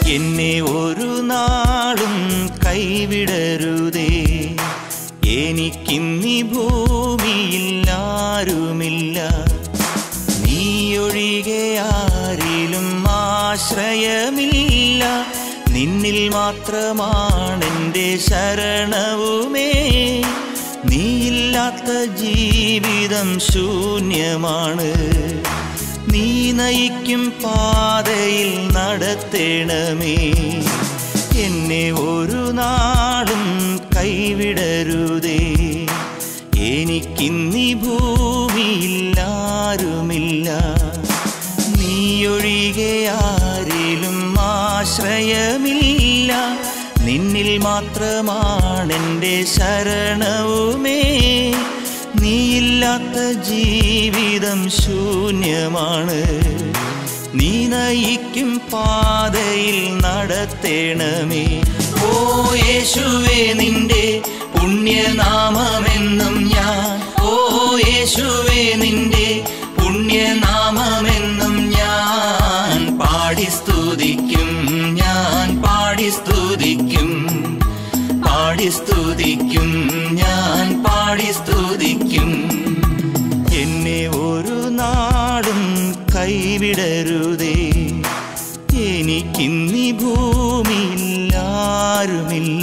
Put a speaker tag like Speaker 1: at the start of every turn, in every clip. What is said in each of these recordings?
Speaker 1: എന്നെ ഒരു നാളും കൈവിടരുതേ എനിക്കിന്നീ ഭൂമിയിൽ ആരുമില്ല നീയൊഴികെ ആരിലും ആശ്രയമില്ല നിന്നിൽ മാത്രമാണെൻ്റെ ശരണവുമേ നീയില്ലാത്ത ജീവിതം ശൂന്യമാണ് നീ നയിക്കും പാതയിൽ നടത്തേണമേ എന്നെ ഒരു നാളും കൈവിടരുതേ എനിക്കിന്നീ ഭൂമിയിൽ ആരുമില്ല നീയൊഴികെ ആരിലും ആശ്രയമില്ല നിന്നിൽ മാത്രമാണെൻ്റെ ശരണവുമേ നീയില്ലാത്ത ജീവിതം ശൂന്യമാണ് നീ നയിക്കും പാതയിൽ നടത്തേണമേ ഓ യേശുവേ നിന്റെ പുണ്യനാമമെന്നും ഞാൻ ഓ യേശുവേ നിന്റെ പുണ്യനാമമെന്നും ഞാൻ പാടി സ്തുതിക്കും ഞാൻ പാടി സ്തുതിക്കും പാടി സ്തുതിക്കും ഞാൻ പാടി സ്തുതിക്കും എന്നെ ഒരു നാടും കൈവിടരുതേ എനിക്കിന്നീ ഭൂമിയിൽ ആരുമില്ല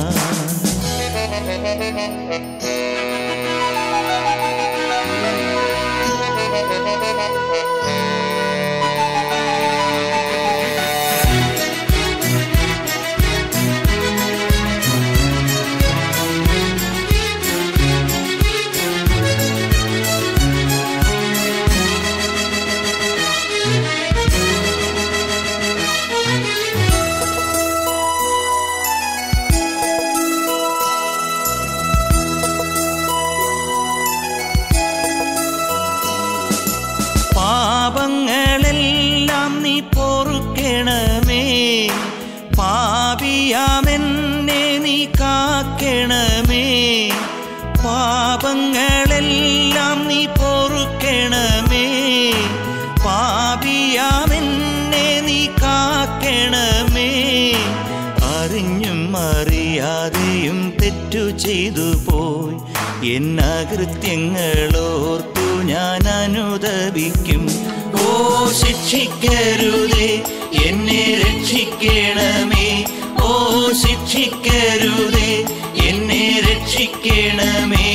Speaker 1: പാപങ്ങളെല്ലാം നീ പൊറുക്കണമേ പാപിയാമെന്നെ നീ കാക്കണമേ പാപങ്ങളെല്ലാം നീ പൊറുക്കണമേ പാപിയാമെന്നെ നീ കാക്കണമേ അറിഞ്ഞും അറിയാതെയും തെറ്റു ചെയ്തു പോയി എന്നകൃത്യങ്ങളോർത്തു ഞാൻ അനുദപിക്കും ഓ ശിക്ഷിക്കരുതേ എന്നെ രക്ഷിക്കണമേ ഓ ശിക്ഷിക്കരുതേ എന്നെ രക്ഷിക്കണമേ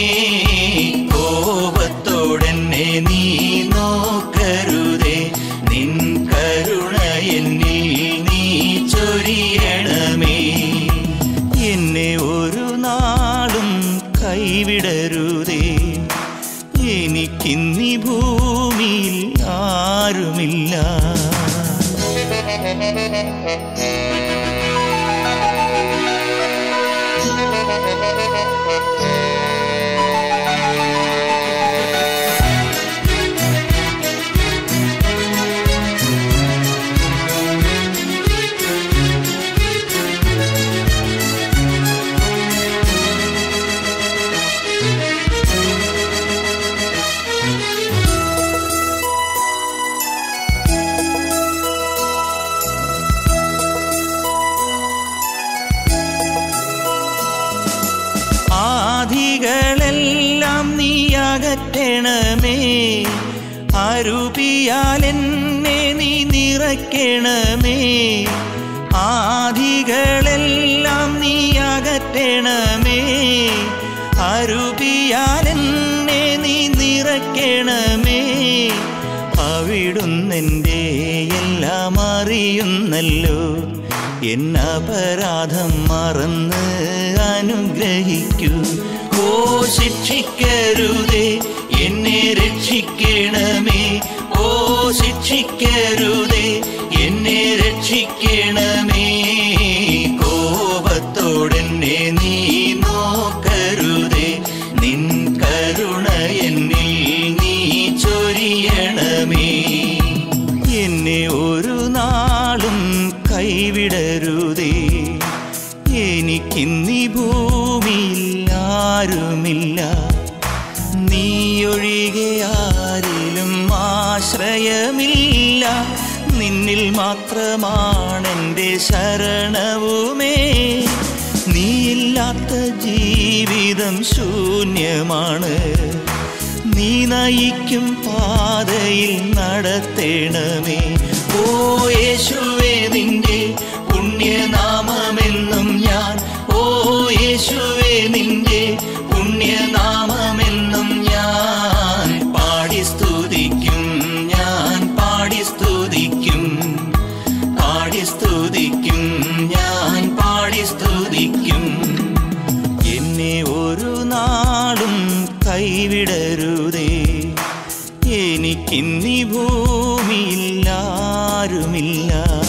Speaker 1: കോപത്തോടെന്നെ നീ നോക്കരുതേ നിൻ കരുണ എന്നിൽ നീ ചൊരിയണമേ എന്നെ ഒരു നാളും കൈവിടരുതേ എനിക്കിന്നീ ഭൂമിയിൽ ആരുമില്ല ആധികളെല്ലാം നീ അകറ്റണമേ അരുപിയാൽ എന്നെ നീ നിറയ്ക്കണമേ ആധികളെല്ലാം നീ അകറ്റണമേ അരുപിയാൽ എന്നെ നീ നിറയ്ക്കണമേ അവിടുന്നെൻ്റെ എല്ലാം അറിയുന്നല്ലോ എന്നപരാധം മറന്ന് അനുഗ്രഹിക്കൂ ഓ ശിക്ഷിക്കരുതേ എന്നെ രക്ഷിക്കണമേ ഓ ശിക്ഷിക്കരുതേ എന്നെ രക്ഷിക്കണമേ കോപത്തോടെന്നെ നീ നോക്കരുതേ നിൻ കരുണ എന്നിൽ നീ ചൊരിയണമേ എന്നെ ഒരു നാളും കൈവിടരുതേ എനിക്കിന്നീ ഭൂമിയിൽ ആരുമില്ല നീയൊഴികെ ആരിലും ആശ്രയമില്ല നിന്നിൽ മാത്രമാണെൻ്റെ ശരണവുമേ നീയില്ലാത്ത ജീവിതം ശൂന്യമാണ് നീ നയിക്കും പാതയിൽ നടത്തേണമേ ഓ യേശുവേ നിന്റെ പുണ്യനാമമെന്നും ഞാൻ ഓ യേശുവേ നിന്റെ പുണ്യനാമമെന്നും ഞാൻ പാടി സ്തുതിക്കും ഞാൻ പാടി സ്തുതിക്കും പാടി സ്തുതിക്കും ഞാൻ പാടി സ്തുതിക്കും എന്നെ ഒരു നാളും കൈവിടരുതേ എനിക്കിന്നി ഭൂമിയിൽ ആരുമില്ല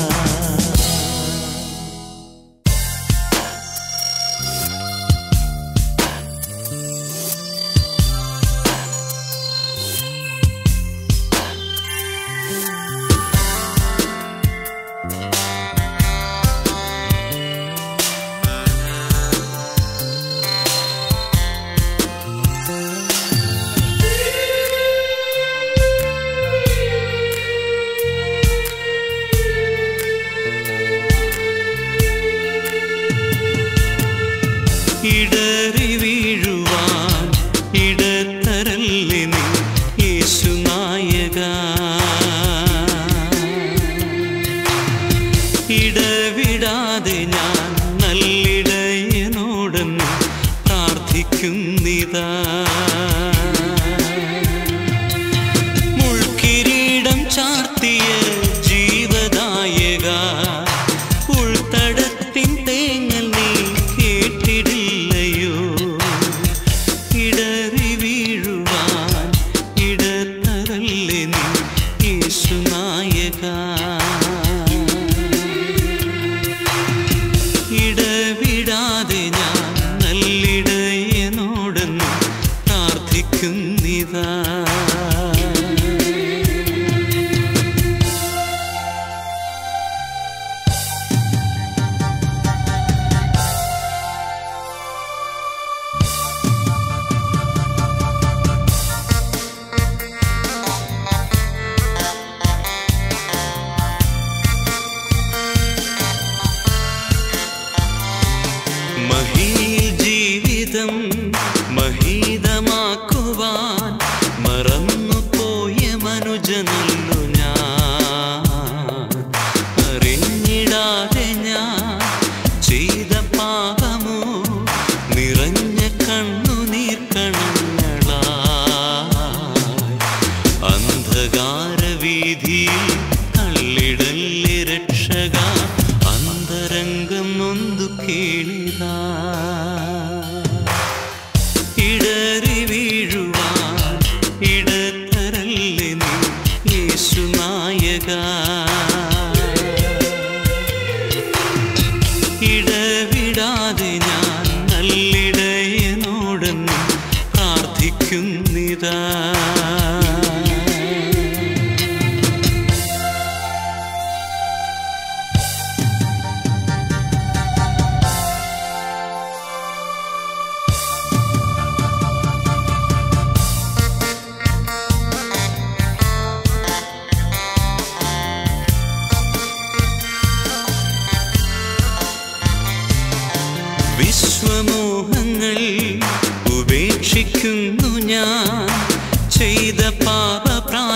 Speaker 2: ഇടറി വീഴുവാൻ ഇടത്തരല്ലേ നീ യേശുനായക ഇടവിടാതെ ഞാൻ നല്ലിടയനോടെന്ന് പ്രാർത്ഥിക്കുന്നിതാ മുൾക്കിരീടം ചാർത്തിയ ജീവദായക ഉൾത്തടത്തിൻ തേങ്ങൽ നീ കേട്ടിടില്ലയോ ഇടറി വീഴുവാൻ ഇടത്തരല്ലേ നീ യേശുനായക ഇടവിടാതെ ഞാൻ നല്ലിടയനോടെന്ന് പ്രാർത്ഥിക്കുന്നിതാ മഹീൽ ജീവിതം മഹീതമാക്കുവാൻ മറന്നുപോയ മനുജനല്ലു ഞാൻ അറിഞ്ഞിടാതെ ഞാൻ ചെയ്ത പാപമോ നിറഞ്ഞ കണ്ണുനീർ കണങ്ങളായി അന്ധകാര വീതിയിൽ തള്ളിടല്ലേ രക്ഷക അന്തരംഗം നൊന്തു കേളിതാ ഇടറി വീഴുവാൻ ഇടത്തരല്ലേ നീ യേശുനായക ഇടവിടാതെ ഞാൻ നല്ലിടയനോടെന്ന് പ്രാർത്ഥിക്കുന്നിതാ വിശ്വമോഹങ്ങൾ ഉപേക്ഷിക്കുന്നു ഞാൻ ചെയ്ത പാപ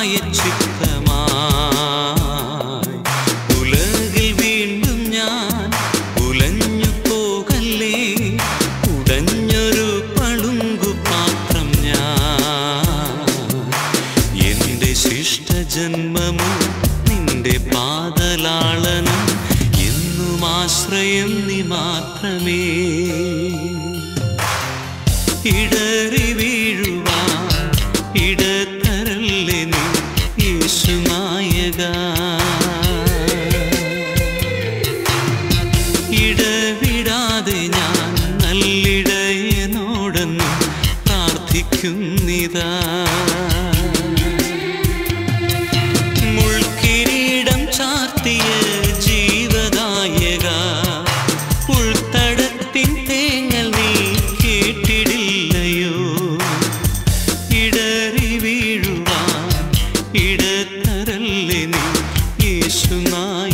Speaker 2: പ്രായച്ചിത്തമായി ഉലകിൽ വീണ്ടും ഞാൻ ഉലഞ്ഞു പോകല്ലേ ഉടഞ്ഞൊരു പളുങ്കു പാത്രം ഞാൻ എന്റെ ശിഷ്ടജന്മമോ നിന്റെ പാതലാളനം എന്നും ആശ്രയം നീ മാത്രമേ ഇടറി വീഴുവാൻ ഇടത്തരല്ലേ നീ യേശുനായക ഇടവിടാതെ ഞാൻ നല്ലിടയനോടെന്ന് പ്രാർത്ഥിക്കുന്നിതാ മുൾക്കിരീടം ചാർത്തിയ ജീവദായക ഉൾത്തടത്തിൻ തേങ്ങൽ നീ കേട്ടിടില്ലയോ ഇടറി വീഴുവാൻ ഇടത്തരല്ലേ നീ യേശുനായ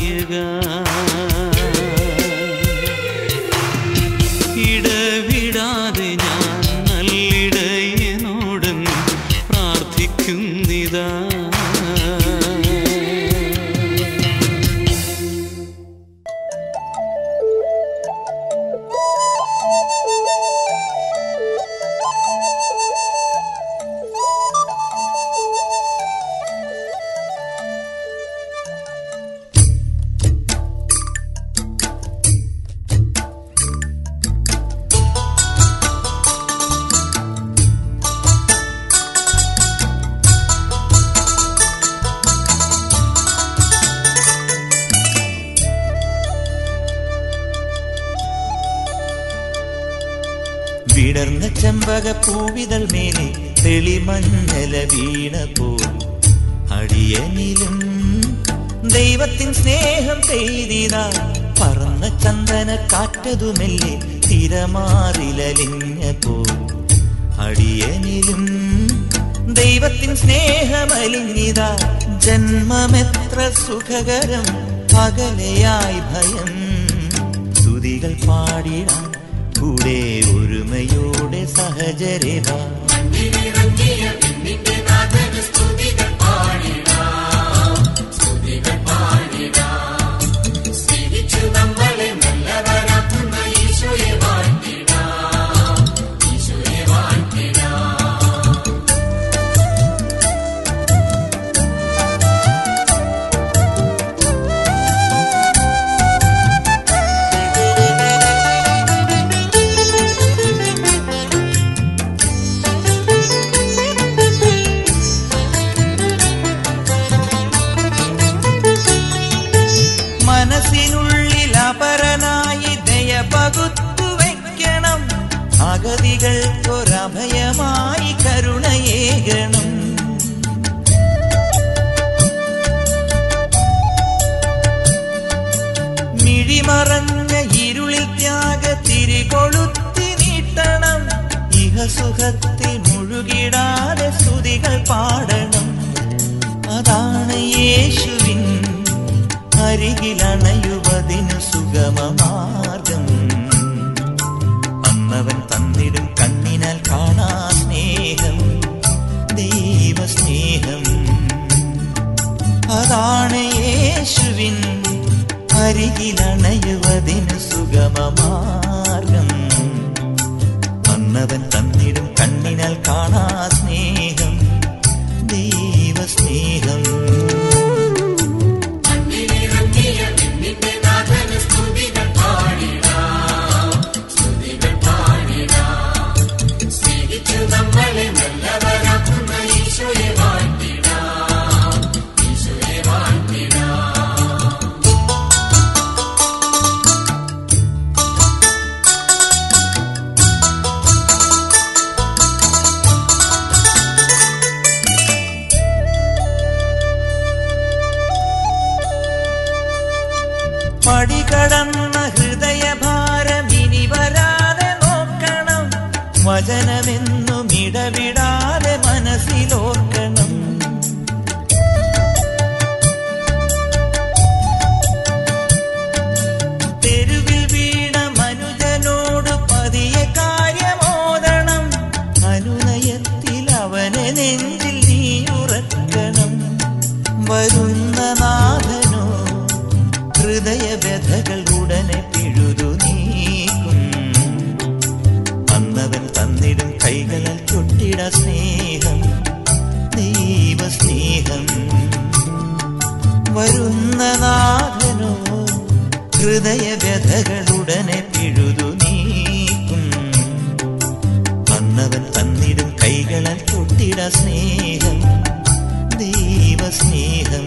Speaker 3: വിടർന്ന ചെമ്പക പൂവിതൾ മേലെ തെളിമഞ്ഞല വീണ പോൽ അടിയനിലും ദൈവത്തിൻ സ്നേഹം പെയ്തിതാ പറന്ന ചന്ദന കാറ്റതുമെല്ലെ തിരമാറിലലിഞ്ഞ പോൽ അടിയനിലും ദൈവത്തിൻ സ്നേഹമലിഞ്ഞിതാ ജന്മമെത്ര സുഖകരം അകലെയായി ഭയം സ്തുതികൾ പാടിടാം കൂടെ ഒരുമയോടെ സഹചരേവാ മനസ്സിനുള്ളിൽ അപരനായി ദയ പകുത്തു വയ്ക്കണം അഗതികൾക്കൊരഭയമായി കരുണയേകണം മിഴിമറഞ്ഞ ഇരുളിൽ ത്യാഗ തിരികൊളുത്തി നീട്ടണം ഇഹസുഖത്തിൽ മുഴുകിടാതെ സ്തുതികൾ പാടണം അതാണ് യേശുവിൻ അരികിലണയുവതിനു സുഗമമാർഗം അന്നവൻ തന്നിടും കണ്ണിനാൽ കാണാ സ്നേഹം ദൈവസ്നേഹം അതാണ് യേശുവിൻ അരികിലണയുവതിനു സുഗമമാർഗം അന്നവൻ തന്നിടും കണ്ണിനാൽ കാണാ സ്നേഹം ദൈവസ്നേഹം പടികടന്ന ഹൃദയഭാരം ഇനി വരാതെ നോക്കണം വചനമെന്നും ഇടവിടാതെ മനസ്സിലോർക്കണം തെരുവിൽ വീണ മനുജനോട് പതിയെ കാര്യമോദണം അനുനയത്തിൽ അവനെ നെഞ്ചിൽ നീ ഉറക്കണം വരുന്ന നാഥനോ ഹൃദയവ്യഥകൾ ഉടനെ പിഴുതു നീക്കും അന്നവൻ തന്നിടും കൈകളാൽ തൊട്ടിട സ്നേഹം ദൈവസ്നേഹം വരുന്ന നാഥനോ ഹൃദയവ്യഥകൾ ഉടനെ പിഴുതു നീക്കും അന്നവൻ തന്നിടും കൈകളാൽ തൊട്ടിട സ്നേഹം ദൈവസ്നേഹം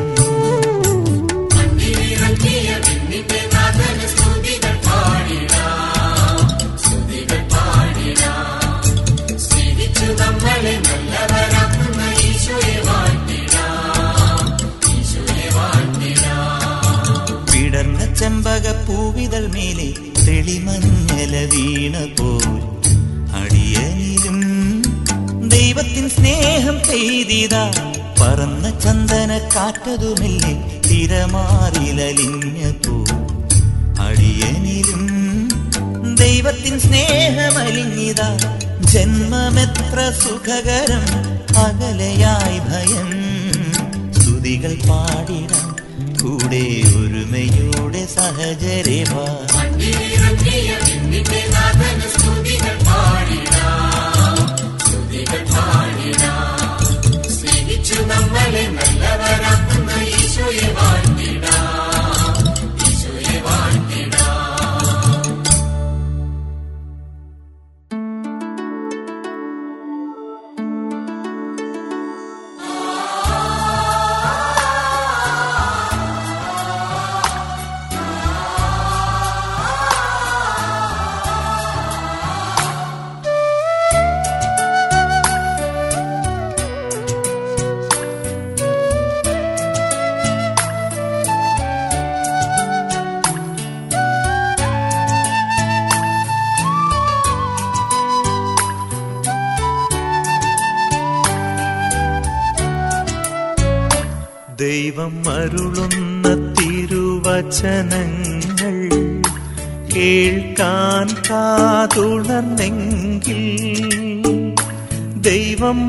Speaker 3: വിടർന്ന ചെമ്പക പൂവിതൾ മേലെ തെളിമഞ്ഞല വീണ പോൽ അടിയനിലും ദൈവത്തിൻ സ്നേഹം പെയ്തിതാ പറന്ന ചന്ദന കാറ്റതുമില്ലേ തിരമാറിലലിഞ്ഞ പോ അടിയനിലും ദൈവത്തിൻ സ്നേഹമലിഞ്ഞിതാ ജന്മമെത്ര സുഖകരം അകലയായി ഭയം സ്തുതികൾ പാടിടാം കൂടെ ഒരുമയോടെ സഹചരേവാ
Speaker 4: ആ
Speaker 3: ദൈവം അരുളുന്ന തിരുവചനങ്ങൾ കേൾക്കാൻ കാതുണർന്നെങ്കിൽ ദൈവം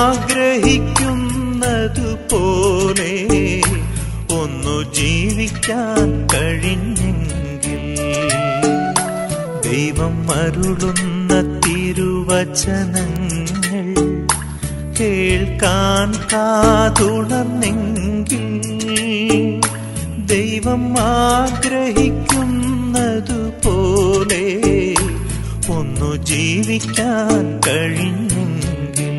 Speaker 3: ആഗ്രഹിക്കുന്നതുപോലെ ഒന്നു ജീവിക്കാൻ കഴിഞ്ഞെങ്കിൽ ദൈവം അരുളുന്ന തിരുവചനങ്ങൾ കേൾക്കാൻ കാതുണർന്നെങ്കിൽ ദൈവം ആഗ്രഹിക്കുന്നതുപോലെ ഒന്നു ജീവിക്കാൻ കഴിഞ്ഞെങ്കിൽ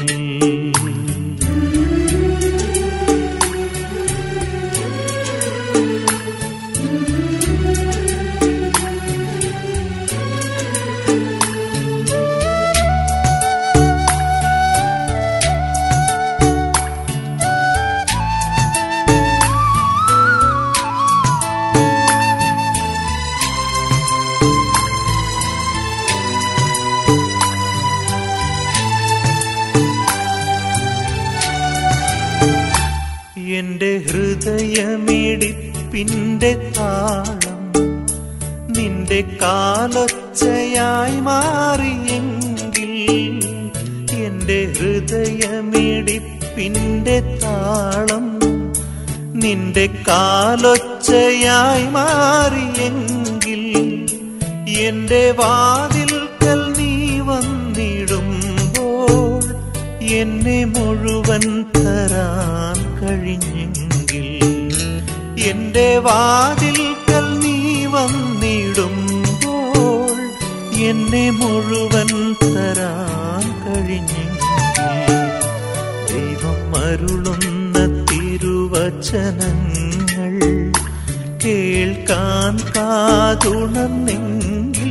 Speaker 3: എന്റെ ഹൃദയമിടിപ്പിന്റെ താളം നിന്റെ കാലൊച്ചയായി മാറിയെങ്കിൽ എന്റെ ഹൃദയമിടിപ്പിന്റെ താളം നിന്റെ കാലൊച്ചയായി മാറിയെങ്കിൽ എന്റെ വാതിൽക്കൽ നീ വന്നിടുമ്പോൾ എന്നെ മുഴുവൻ തരാൻ കഴിഞ്ഞെങ്കിൽ എന്റെ വാതിൽക്കൽ നീ വന്നിടുമ്പോൾ എന്നെ മുഴുവൻ തരാൻ കഴിഞ്ഞെങ്കിൽ ദൈവം അരുളുന്ന തിരുവചനങ്ങൾ കേൾക്കാൻ കാതുണർന്നെങ്കിൽ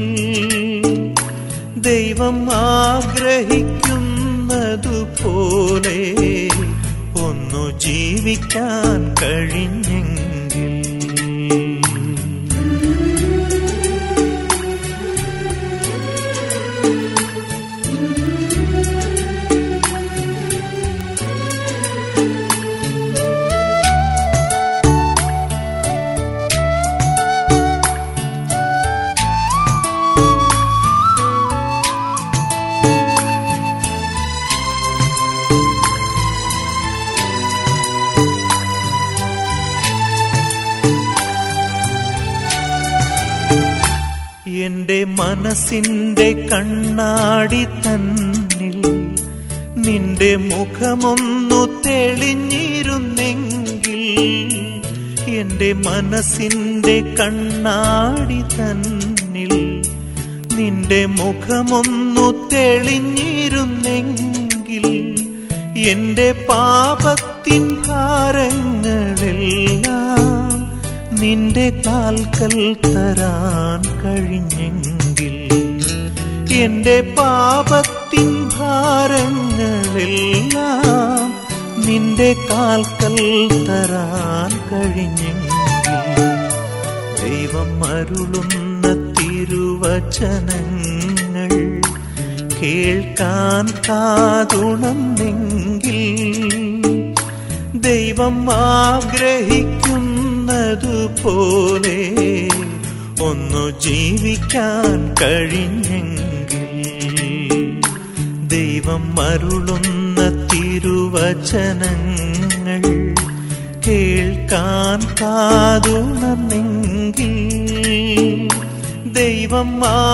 Speaker 3: ദൈവം ആഗ്രഹിക്കുന്നതുപോലെ ഒന്നു ജീവിക്കാൻ കഴിഞ്ഞെങ്കിൽ എന്റെ മനസ്സിന്റെ കണ്ണാടി തന്നിൽ നിന്റെ മുഖമൊന്നു തെളിഞ്ഞിരുന്നെങ്കിൽ എന്റെ മനസ്സിന്റെ കണ്ണാടി തന്നിൽ നിന്റെ മുഖമൊന്നു തെളിഞ്ഞിരുന്നെങ്കിൽ എന്റെ പാപത്തിൻ ഭാരങ്ങളെല്ലാം നിന്റെ കാൽക്കൽ തരാൻ കഴിഞ്ഞെങ്കിൽ എന്റെ പാപത്തിൻ ഭാരങ്ങളെല്ലാം നിന്റെ കാൽക്കൽ തരാൻ കഴിഞ്ഞെങ്കിൽ ദൈവം അരുളുന്ന തിരുവചനങ്ങൾ കേൾക്കാൻ കാതുണമെങ്കിൽ ദൈവം ആഗ്രഹിക്കുന്നതുപോലെ ഒന്നു ജീവിക്കാൻ കഴിഞ്ഞെങ്കിൽ ദൈവം അരുളുന്ന തിരുവചനങ്ങൾ കേൾക്കാൻ കാതുണമെങ്കിൽ ദൈവം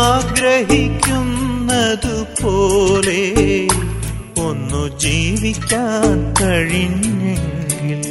Speaker 3: ആഗ്രഹിക്കുന്നതുപോലെ ഒന്നു ജീവിക്കാൻ കഴിഞ്ഞെങ്കിൽ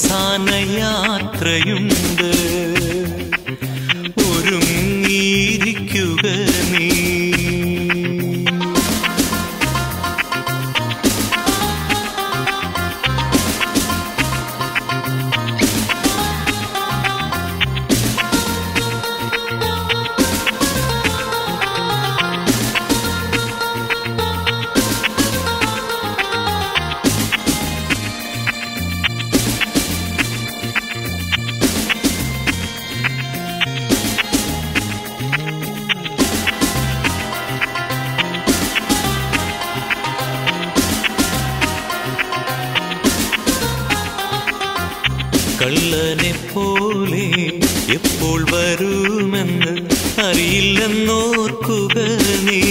Speaker 2: അവസാന യാത്രയുണ്ട് ഒരുങ്ങിയിരിക്കുക നീ കള്ളനെ പോലെ എപ്പോൾ വരുമെന്ന് അറിയില്ലെന്നോർക്കുക നീ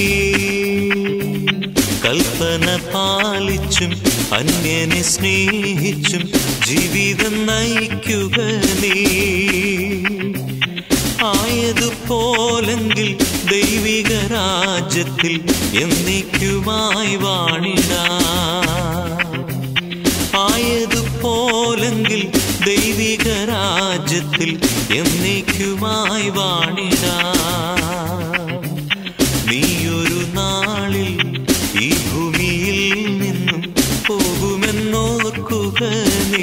Speaker 2: കൽപ്പന പാലിച്ചും അന്യനെ സ്നേഹിച്ചും ജീവിതം നയിക്കുക നീ ആയതുപോലെങ്കിൽ ദൈവിക രാജ്യത്തിൽ എന്നേക്കുമായി വാണിടാം ആയതുപോലെങ്കിൽ ദൈവിക രാജ്യത്തിൽ എന്നേക്കുമായി വാണിടാം നീയൊരു നാളിൽ ഈ ഭൂമിയിൽ നിന്നും പോകുമെന്നോർക്കുക നീ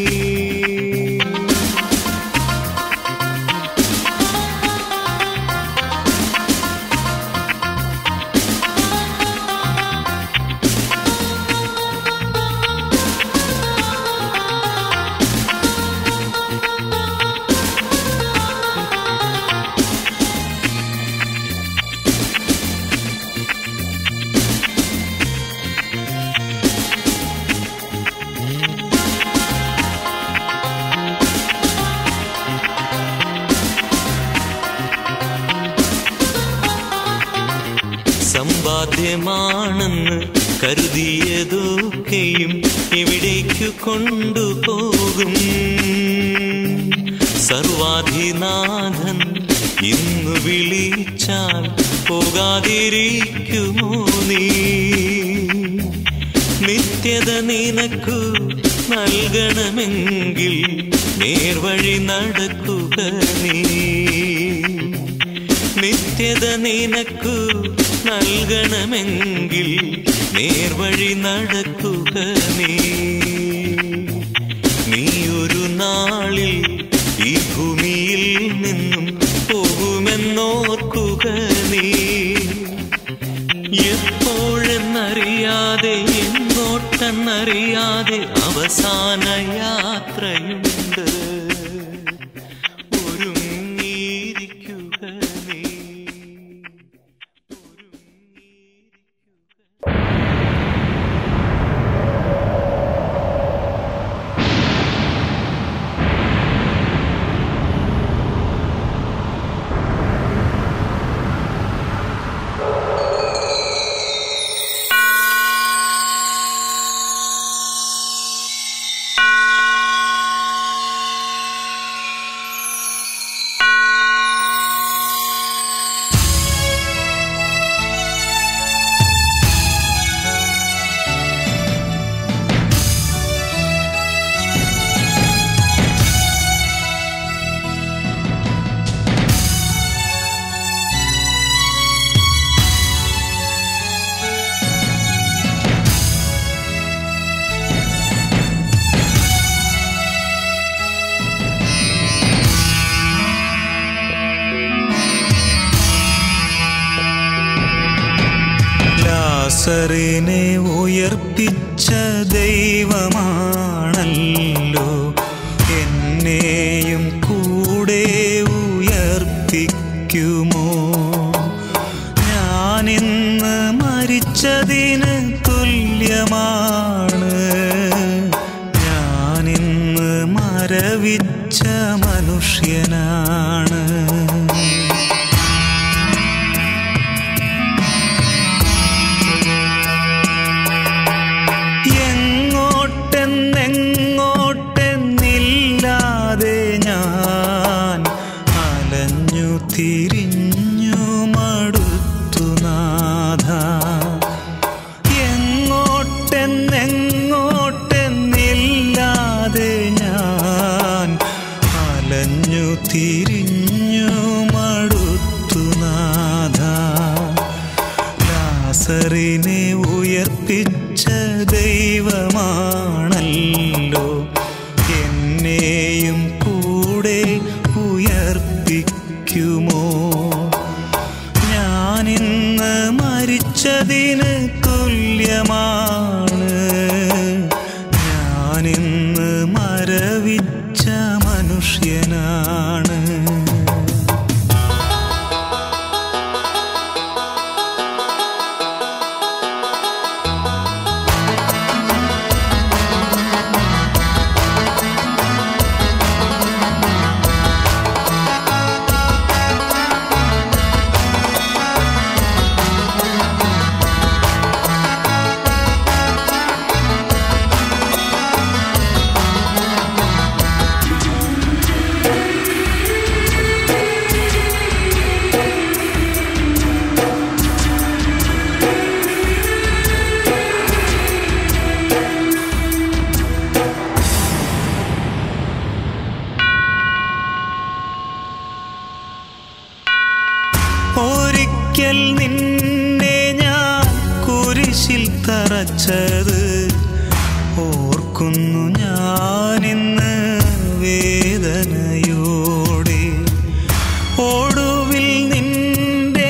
Speaker 2: സമ്പാദ്യമാണെന്ന് കരുതിയതൊക്കെയും എവിടേക്കു കൊണ്ടുപോകും സർവാധിനാഥൻ ഇന്നു വിളിച്ചാൽ പോകാതിരിക്കുമോ നീ നിത്യത നിനക്കു നൽകണമെങ്കിൽ നേർവഴി നടക്കുക നീ നിത്യത നിനക്കു നൽകണമെങ്കിൽ നേർവഴി നടക്കുക നീ നീ ഒരു നാളിൽ ഈ ഭൂമിയിൽ നിന്നും പോകുമെന്നോർക്കുക നീ എപ്പോഴെന്നറിയാതെ എങ്ങോട്ടെന്നറിയാതെ അവസാന യാത്രയുണ്ട് ഒരുങ്ങിയിരിക്കുക നീ
Speaker 4: ലാസറിനെ ഉയർപ്പിച്ച ദൈവമാണല്ലോ എന്നെയും കൂടെ ഉയർപ്പിക്കുമോ ഞാനിന്ന് മരിച്ചതിന് തുല്യമാണ് ഞാനിന്ന് മരവിച്ച മനുഷ്യനാണ് എങ്ങോട്ടെന്നെങ്ങോട്ടെന്നില്ലാതെ ഞാൻ അലഞ്ഞു തിരിഞ്ഞു മടുത്തു നാഥ എങ്ങോട്ടെന്നെങ്ങോട്ടെന്നില്ലാതെ ഞാൻ ലാസറിനെ ഉയർപ്പിച്ച ദൈവമാണല്ലോ എന്നെയും കൂടെ ഉയർപ്പിക്കുമോ ഞാനിന്ന് മരിച്ചതിന് തുല്യമാണ് ഞാനിന്ന് മരവിച്ച മനുഷ്യനാണ് ഒരിക്കൽ നിന്നെ ഞാൻ കുരിശിൽ തറച്ചത് ഓർക്കുന്നു ഞാനിന്ന് വേദനയോടെ ഒടുവിൽ നിന്റെ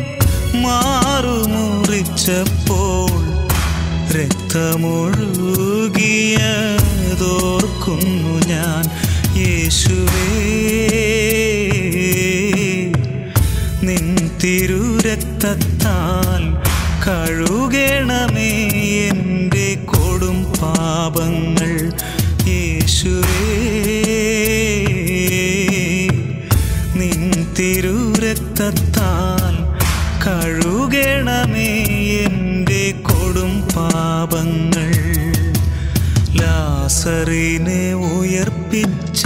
Speaker 4: മാറുമുറിച്ചപ്പോൾ രക്തമൊഴുകിയതോർക്കുന്നു ഞാൻ യേശുവേ നിൻ തിരുരക്തത്താൽ കഴുകണമേ എൻ്റെ കൊടും പാപങ്ങൾ യേശുവേ നിൻ തിരുരക്തത്താൽ കഴുകണമേ എൻ്റെ കൊടും പാപങ്ങൾ ലാസറിനെ ഉയർപ്പിച്ച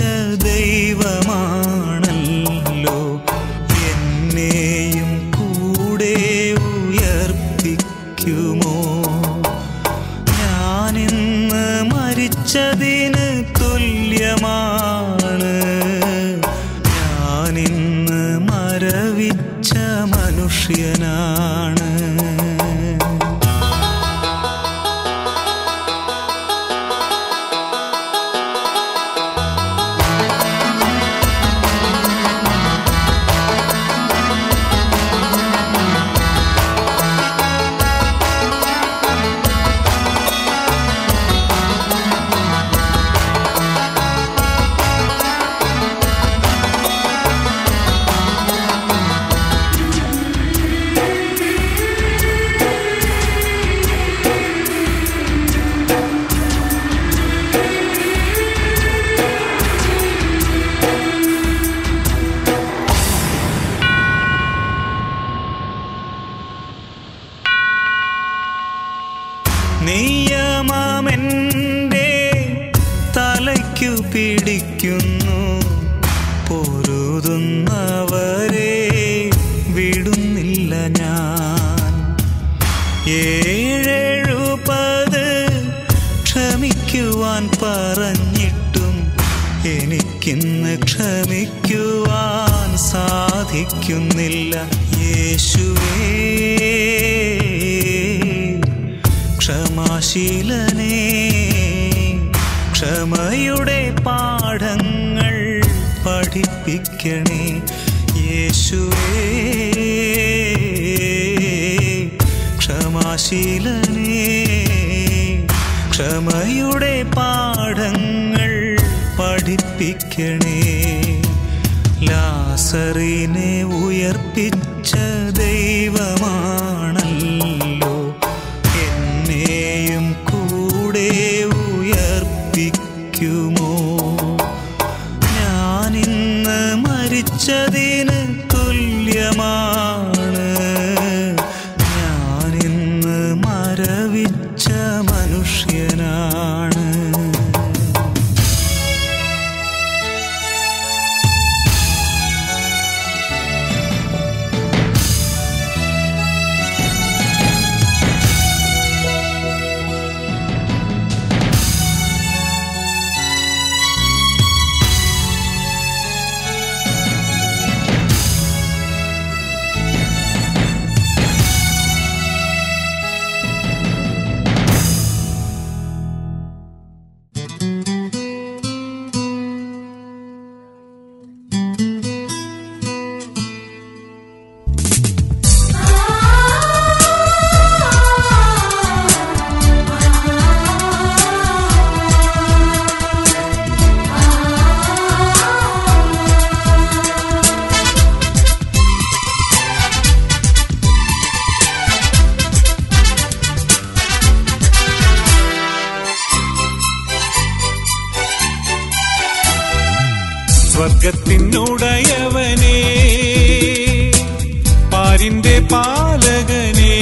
Speaker 4: ദൈവമാണല്ലോ എന്നെയും കൂടെ ഉയർപ്പിക്കുമോ ഞാനിന്ന് മരിച്ചതിന് തുല്യമാണ് ഞാനിന്ന് മരവിച്ച മനുഷ്യനാണ് നിയമമെൻ്റെ തലയ്ക്കു പിടിക്കുന്നു പൊരുതുന്നവരെ വിടുന്നില്ല ഞാൻ ഏഴെഴുപത് ക്ഷമിക്കുവാൻ പറഞ്ഞിട്ടും എനിക്കിന്ന് ക്ഷമിക്കുവാൻ സാധിക്കുന്നില്ല യേശുവേ ക്ഷമാശീലനേ ക്ഷമയുടെ പാഠങ്ങൾ പഠിപ്പിക്കണേ യേശുവേ ക്ഷമാശീലനേ ക്ഷമയുടെ പാഠങ്ങൾ പഠിപ്പിക്കണേ ലാസറിനെ ഉയർപ്പിച്ച ദൈവമാണല്ലോ എന്നെയും കൂടെ ഉയർപ്പിക്കുമോ ഞാനിന്ന് മരിച്ചതിന് തുല്യമാ സ്വർഗത്തിനുടയവനേ പാരിന്റെ പാലകനേ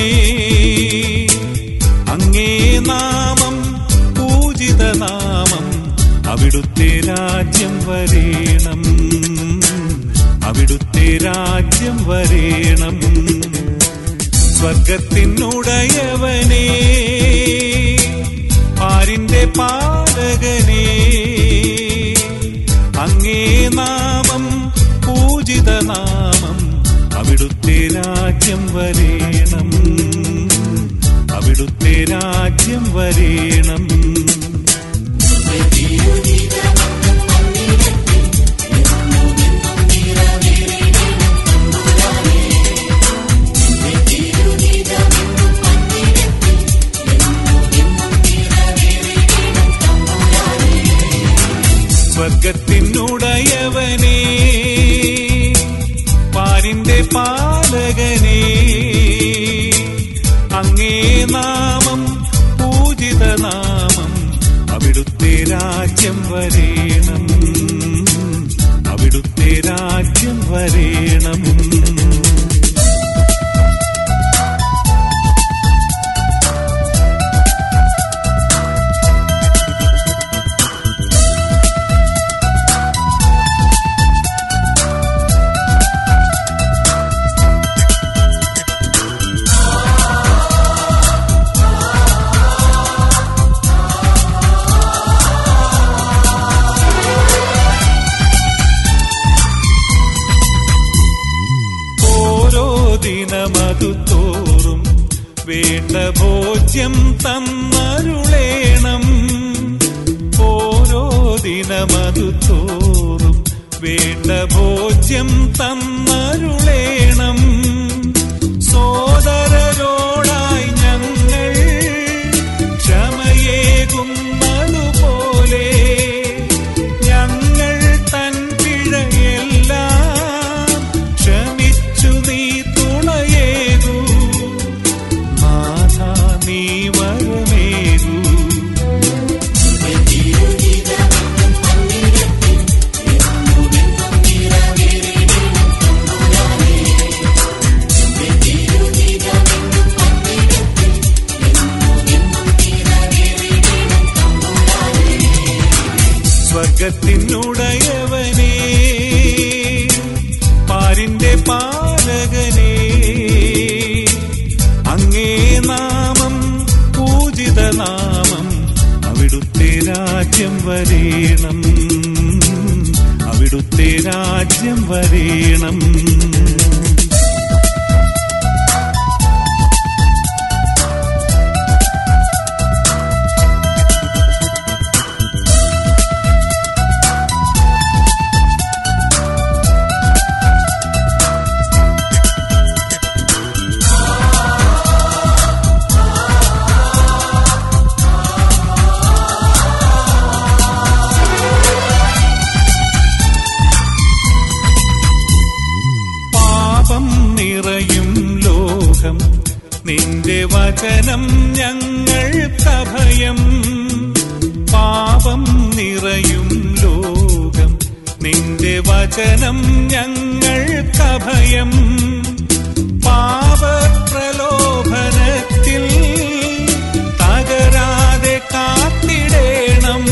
Speaker 4: അങ്ങേ നാമം പൂജിത നാമം അവിടുത്തെ രാജ്യം വരേണം അവിടുത്തെ രാജ്യം വരേണം സ്വർഗത്തിനുടയവനേ പാരിന്റെ പാലകനേ അങ്ങേ നാമം പൂജിത നാമം അവിടുത്തെ രാജ്യം വരേണം അവിടുത്തെ രാജ്യം വരേണം സ്വർഗത്തിനുടയവനേ പാരിന്റെ പാലകനേ അങ്ങേ നാമം പൂജിത നാമം അവിടുത്തെ രാജ്യം വരേണം അവിടുത്തെ രാജ്യം വരേണം ഓരോ ദിനമതു തോറും വേണ്ട ഭോജ്യം തന്നരുളേണം ഓരോ ദിനമതു തോറും വേണ്ട ഭോജ്യം തന്നരുളേണം സോദരരോടായി ഞങ്ങൾ ക്ഷമയേകുന്നതുപോലെ ഞങ്ങൾ തൻ പിഴയെല്ലാം ക്ഷമിച്ചു നീ തുണയേകൂ നാഥ നീ വരമേകൂ സ്വർഗത്തിനുടയവനേ പാരിന്റെ പാലകനേ അങ്ങേ നാമം പൂജിത നാമം അവിടുത്തെ രാജ്യം വരേണം അവിടുത്തെ രാജ്യം വരേണം പാപം നിറയും ലോകം നിന്റെ വചനം ഞങ്ങൾക്കഭയം പാപം നിറയും ലോകം നിന്റെ വചനം ഞങ്ങൾക്കഭയം പാപപ്രലോഭനത്തിൽ തകരാതെ കാത്തിടേണം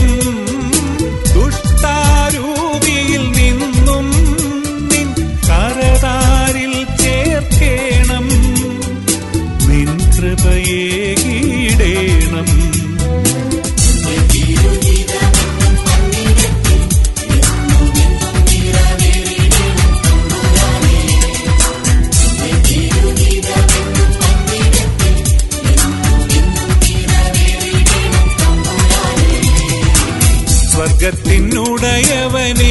Speaker 4: ദുഷ്ടാരൂപിയിൽ നിന്നും നിൻ കരതാരിൽ ചേർക്കേണം നിൻ കൃപയേകിടേണം സ്വർഗത്തിനുടയവനേ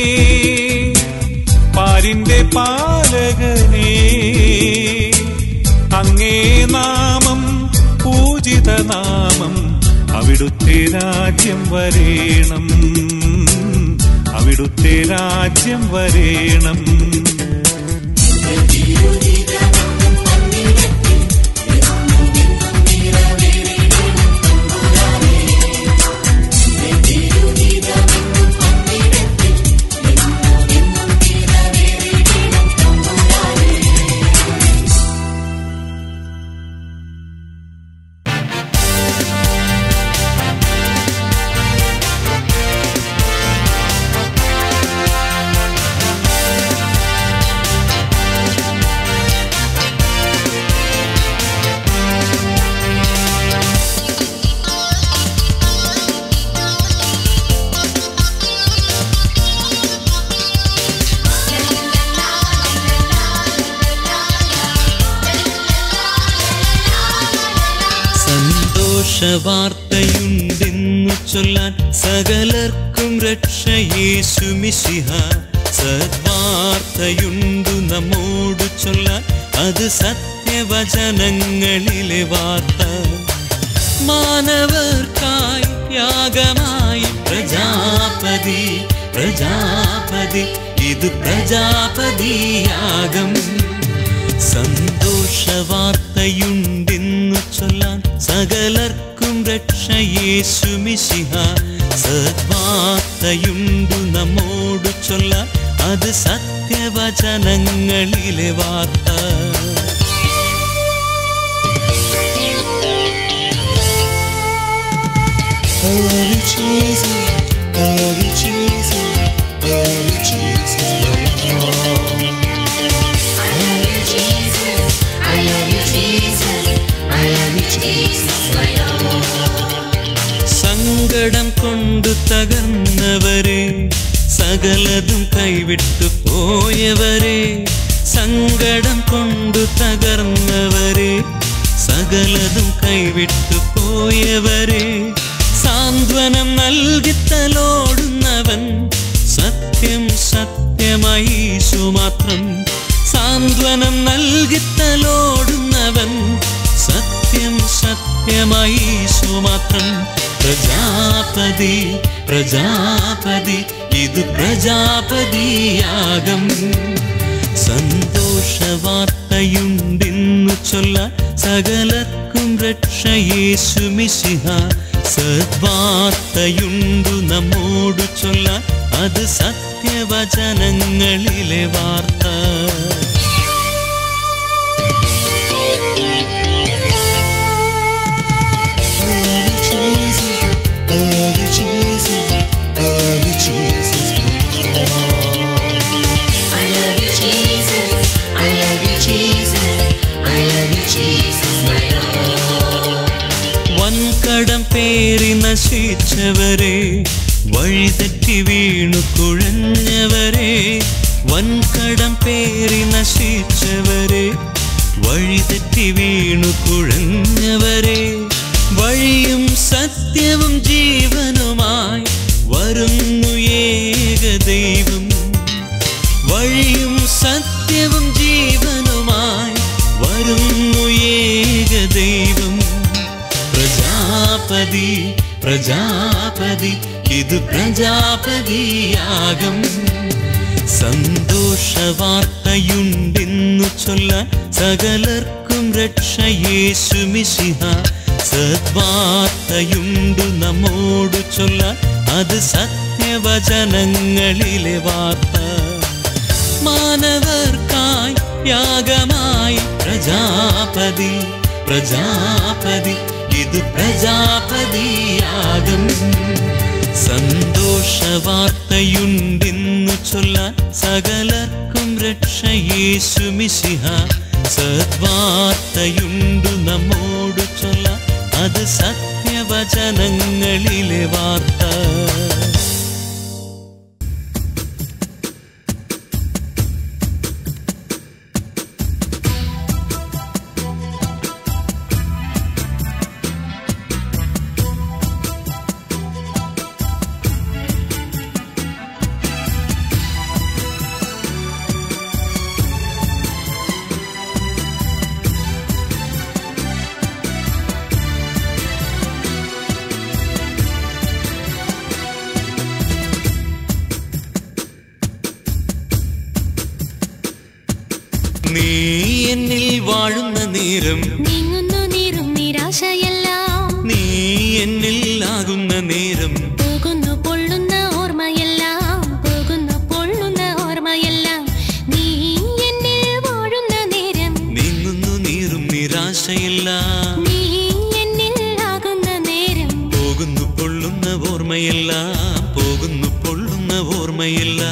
Speaker 4: പാരിന്റെ പാലകനേ അങ്ങേ നാമം പൂജിത നാമം അവിടുത്തെ രാജ്യം വരേണം അവിടുത്തെ രാജ്യം വരേണം
Speaker 2: സന്തോഷവാർത്തയുണ്ടെന്നു ചൊല്ലാൻ സകലർക്കും രക്ഷ യേശുമിശിഹ സദ്വാർത്തയുണ്ടു നമ്മോടു ചൊല്ലാൻ അത് സത്യവചനങ്ങളിലെ വാർത്ത മാനവർക്കായി യാഗമായി പ്രജാപതി പ്രജാപതി ഇത് പ്രജാപതിയാഗം സന്തോഷവാർത്തയുണ്ടെന്നു ചൊല്ലാൻ സകലർക്കും രക്ഷ യേശുമിശിഹ സദ്വാർത്തയുണ്ടു നമ്മോടു ചൊല്ലാൻ അത് സത്യവചനങ്ങളിലെ വാർത്ത സങ്കടം കൊണ്ടു തകർന്നവരെ സകലതും കൈവിട്ടു പോയവരെ സങ്കടം കൊണ്ടു തകർന്നവരെ സകലതും കൈവിട്ടു പോയവരെ സാന്ത്വനം നൽകിത്തലോടുന്നവൻ സത്യം സത്യമായി സുമാത്രം സാന്ത്വനം നൽകിത്തലോടുന്നവൻ സത്യം സത്യമായി സുമാത്രം പ്രജാപതി പ്രജാപതി ഇത് പ്രജാപതിയാകം സന്തോഷവാർത്തയുണ്ടെന്നു ചൊല്ല സകലർക്കും രക്ഷ യേശുമിശിഹ സദ്വാർത്തയുണ്ടു നമ്മോടു ചൊല്ല അത് സത്യവചനങ്ങളിലെ വാർത്ത വൻകടം പേറി നശിച്ചവരെ വഴിതെറ്റി വീണു കുഴഞ്ഞവരെ വൻകടം പേറി നശിച്ചവരെ വഴിതെറ്റി വീണു കുഴഞ്ഞവരെ വഴിയും സത്യവും ജീവനുമായി വരുന്നു ഏക ദൈവം വഴിയും സത്യവും ജീവനുമായി വരുന്നു ഏക ദൈവം പ്രജാപതി പ്രജാപതി ഇത് പ്രജാപതിയാകം സന്തോഷവാർത്തയുണ്ടെന്നു ചൊല്ലാൻ സകലർക്കും രക്ഷ യേശുമിശിഹ സദ്വാർത്തയുണ്ടു നമ്മോടു ചൊല്ലാൻ അത് സത്യവചനങ്ങളിലെ വാർത്ത മാനവർക്കായി യാഗമായി പ്രജാപതി പ്രജാപതി ഇത് പ്രജാപതിയാകും സന്തോഷവാർത്തയുണ്ടെന്നു ചൊല്ലാൻ സകലർക്കും രക്ഷ യേശുമിശിഹ സദ്വാർത്തയുണ്ടു നമ്മോടു ചൊല്ലാൻ അത് സത്യവചനങ്ങളിലെ വാർത്ത നീ എന്നിൽ വാഴുന്ന നേരം
Speaker 5: നീങ്ങുന്നു നീറും നിരാശയെല്ലാം
Speaker 2: നീ എന്നിൽ ആകുന്ന നേരം
Speaker 5: പോകുന്നു പൊള്ളുന്ന ഓർമ്മയെല്ലാം പോകുന്നു പൊള്ളുന്ന ഓർമ്മയെല്ലാം നീ എന്നിൽ വാഴുന്ന നേരം
Speaker 2: നീങ്ങുന്നു നീറും നിരാശയില്ല
Speaker 5: നീ എന്നിൽ ആകുന്ന നേരം
Speaker 2: പോകുന്നു പൊള്ളുന്ന ഓർമ്മയില്ല പോകുന്നു പൊള്ളുന്ന ഓർമ്മയില്ല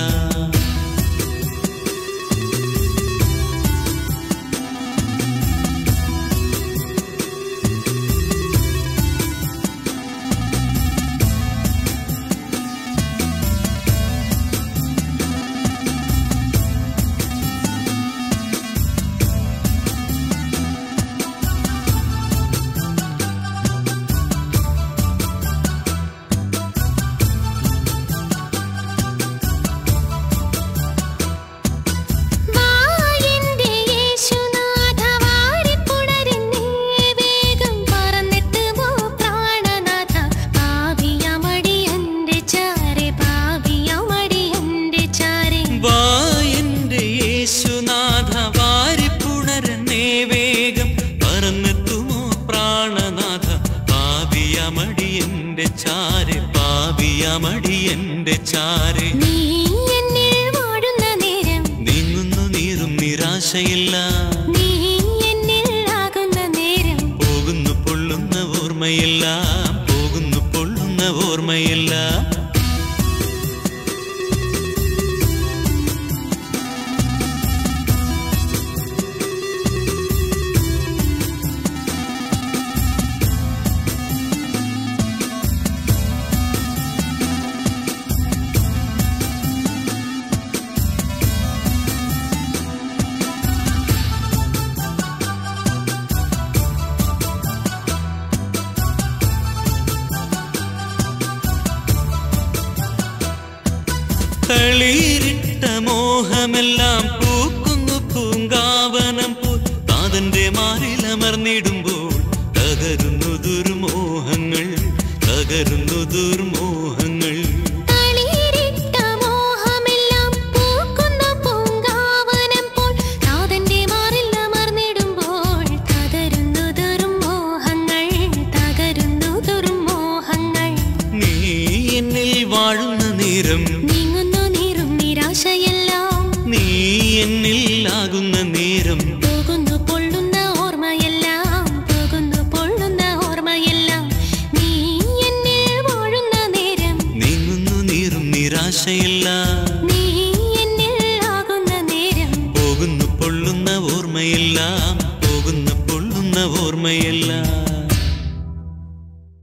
Speaker 2: അറിയാമടി എന്റെ ചാരെ
Speaker 5: നീ എന്നിൽ വാഴുന്ന നേരം
Speaker 2: നീങ്ങുന്നു നീറും നിരാശയില്ല
Speaker 5: നീ എന്നിൽ ആകുന്ന നേരം
Speaker 2: പോകുന്നു പൊള്ളുന്ന ഓർമ്മയില്ല പോകുന്നു പൊള്ളുന്ന ഓർമ്മയില്ല തളിരിട്ട മോഹമെല്ലാം പൂക്കുന്നു പൂങ്കാവനം പോൽ താതന്റെ മാറിലമർന്നിടുമ്പോൾ തകരുന്നു ദുർമോഹങ്ങൾ തകരുന്നു ദുർമോഹങ്ങൾ
Speaker 5: തളിരിട്ട മോഹമെല്ലാം പൂക്കുന്ന പൂങ്കാവനം പോൽ കാതന്റെ മാറിൽ അമർന്നിടുമ്പോൾ തകരുന്നു ദുർമോഹങ്ങൾ തകരുന്നു ദുർമോഹങ്ങൾ
Speaker 2: നീ എന്നിൽ വാഴുന്ന നേരം
Speaker 5: നീങ്ങുന്നു നീറും നിരാശയെല്ലാം
Speaker 2: നീ എന്നിൽ ആകുന്ന നേരം
Speaker 5: പോകുന്നു പൊള്ളുന്ന ഓർമ്മയെല്ലാം പോകുന്നു പൊള്ളുന്ന ഓർമ്മയെല്ലാം നീ എന്നിൽ വാഴുന്ന നേരം
Speaker 2: നീങ്ങുന്നു നീറും നിരാശയില്ല
Speaker 5: നീ എന്നിൽ ആകുന്ന നേരം
Speaker 2: പോകുന്നു പൊള്ളുന്ന ഓർമ്മയെല്ലാം പോകുന്നു പൊള്ളുന്ന ഓർമ്മയെല്ലാം